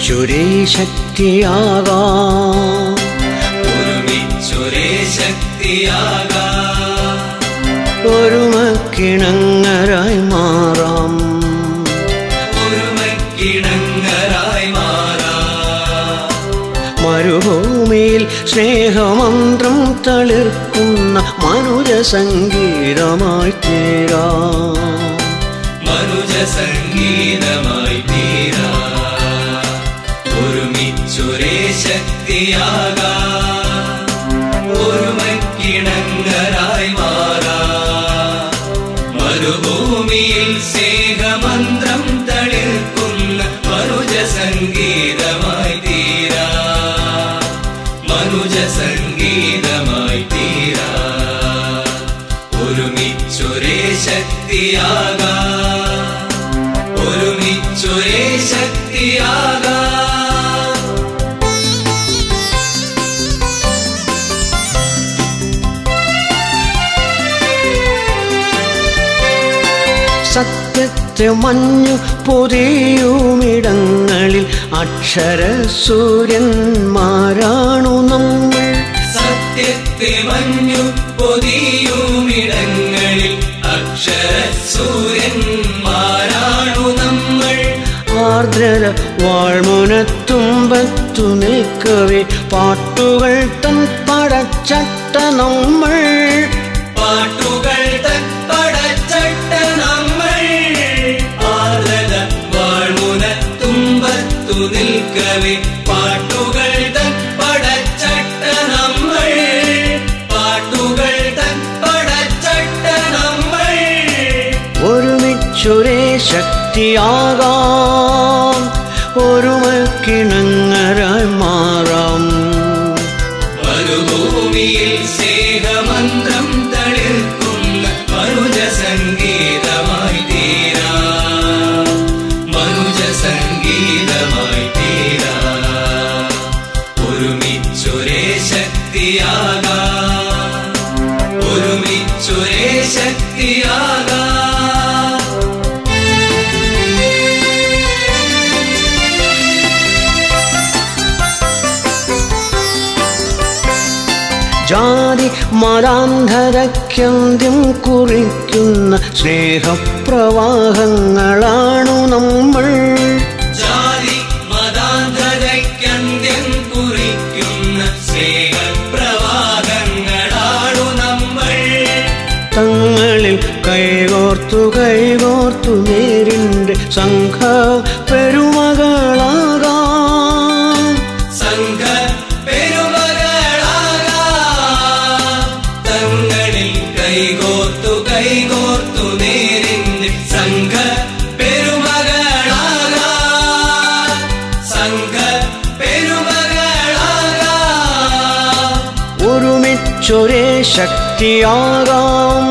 ഒരുമിച്ചൊരേ ശക്തിയാകാം ഒരുമിച്ചൊരേ ശക്തിയാകാം ഒരുമക്കിണങ്ങരായി മാറാം ഒരുമക്കിണങ്ങരായി മാറാം മരുഭൂമിയിൽ സ്നേഹമന്ത്രം തളിർക്കുന്ന മനുജ സംഗീതമായി തീരാം മനുജ സംഗീതമായി തീരാ ഒരുമിച്ചൊരേ ശക്തിയാകാം ഒരുമക്കിണങ്ങരായി മാറാ മരുഭൂമിയിൽ സ്നേഹമന്ത്രം തളിർക്കുന്ന മനുജ സംഗീതമായി തീരാ മനുജ സംഗീതമായി തീരാ ഒരുമിച്ചൊരേ ശക്തിയാകാം ഒരുമിച്ചൊരേ ശക്തിയാകാം സത്യത്തെ മഞ്ഞു പൊതിയുമിടങ്ങളിൽ അക്ഷര സൂര്യന്മാരാണു നമ്മൾ സത്യത്തെ മഞ്ഞു പൊതിയുമിടങ്ങളിൽ അക്ഷര സൂര്യന്മാരാണു നമ്മൾ ആർദ്രത വാൾമുനത്തുമ്പത്തു നിൽക്കവേ പാട്ടുകൾ തൻ പടച്ചട്ട നമ്മൾ പാട്ടുകൾ തപ്പടച്ചട്ട നമ്മൾ ആർദ്രത വാഴ്മുന തുമ്പത്തു നിൽക്കവേ പാട്ടുകൾ തപ്പടച്ചട്ട നമ്മൾ പാട്ടുകൾ തപ്പടച്ചട്ട നമ്മൾ ഒരുമിച്ചൊരേ ശക്തിയാകാം ഒരുമക്കിണങ്ങരായി മാറാം മരുഭൂമിയിൽ സ്നേഹമന്ത്രം തളിർക്കുന്ന മനുജ സംഗീതമായി തീരാ മനുജ സംഗീതമായി തീരാ ഒരുമിച്ചൊരേ ശക്തിയാകാം ഒരുമിച്ചൊരേ ശക്തിയാകാം ജാതി മതാന്ധതയ്ക്കന്ത്യം കുറിക്കുന്ന സ്നേഹപ്രവാഹങ്ങളാണു നമ്മൾ ജാതി മതാന്തരയ്ക്കന്ത്യം കുറിക്കുന്ന സ്നേഹപ്രവാഹങ്ങളാണു നമ്മൾ തങ്ങളിൽ കൈകോർത്തു കൈകോർത്തു നേരിൻ്റെ സംഘ പെരുമകളാകാം സംഘ പെരുമകളാകാം തങ്ങളിൽ കൈകോർത്തു കൈകോർത്തു നേരിന്റെ സംഘ പെരുമകളാകാം സംഘ പെരുമകളാകാം ഒരുമിച്ചൊരേ ശക്തിയാകാം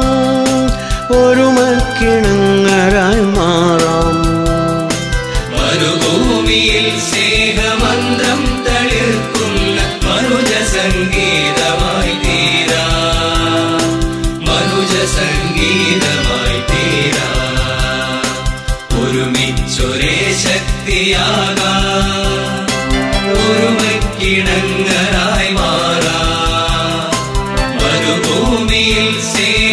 ഒരുമക്കിണങ്ങരായി മാറാം മരുഭൂമിയിൽ സ്നേഹമന്ത്രം തളിർക്കുന്ന മനുജ സംഗീതമായി തീരാ മനുജ സംഗീതമായി തീരാ ഒരുമിച്ചൊരേ ശക്തിയാകാം ഒരുമക്കിണങ്ങരായി മാറാ മരുഭൂമിയിൽ സ്നേഹ